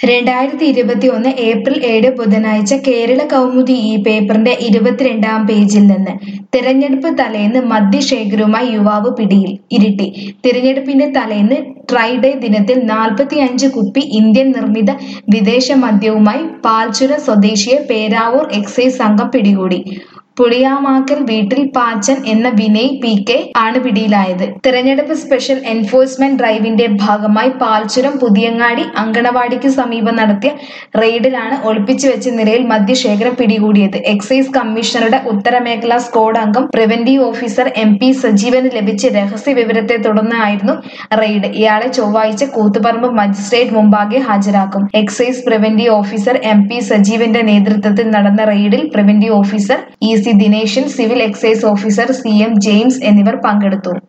രണ്ടായിരത്തി ഇരുപത്തി ഒന്ന് ഏപ്രിൽ ഏഴ് ബുധനാഴ്ച കേരള കൗമുദി ഈ പേപ്പറിന്റെ ഇരുപത്തിരണ്ടാം പേജിൽ നിന്ന് തിരഞ്ഞെടുപ്പ് തലേന്ന് മദ്യശേഖരവുമായി യുവാവ് പിടിയിൽ ഇരിട്ടി തിരഞ്ഞെടുപ്പിന്റെ തലേന്ന് ട്രൈഡേ ദിനത്തിൽ നാൽപ്പത്തിയഞ്ച് കുപ്പി ഇന്ത്യൻ നിർമ്മിത വിദേശ മദ്യവുമായി പാൽച്ചുര സ്വദേശിയെ പേരാവൂർ എക്സൈസ് സംഘം പിടികൂടി പുളിയാമാക്കൽ വീട്ടിൽ പാച്ചൻ എന്ന വിനയ് പി കെ ആണ് പിടിയിലായത് തിരഞ്ഞെടുപ്പ് സ്പെഷ്യൽ എൻഫോഴ്സ്മെന്റ് ഡ്രൈവിന്റെ ഭാഗമായി പാൽച്ചുരം പുതിയങ്ങാടി അങ്കണവാടിക്ക് സമീപം നടത്തിയ റെയ്ഡിലാണ് ഒളിപ്പിച്ചു വെച്ച നിലയിൽ മദ്യശേഖരം പിടികൂടിയത് എക്സൈസ് കമ്മീഷണറുടെ ഉത്തരമേഖലാ സ്ക്വാഡ് അംഗം പ്രിവന്റീവ് ഓഫീസർ എം പി സജീവന് ലഭിച്ച രഹസ്യ വിവരത്തെ തുടർന്നായിരുന്നു റെയ്ഡ് ഇയാളെ ചൊവ്വാഴ്ച കൂത്തുപറമ്പ് മജിസ്ട്രേറ്റ് മുമ്പാകെ ഹാജരാക്കും excise preventive officer M P സജീവന്റെ നേതൃത്വത്തിൽ നടന്ന റെയ്ഡിൽ preventive officer E C Dineshan civil excise officer C M James എന്നിവർ പങ്കെടുത്തു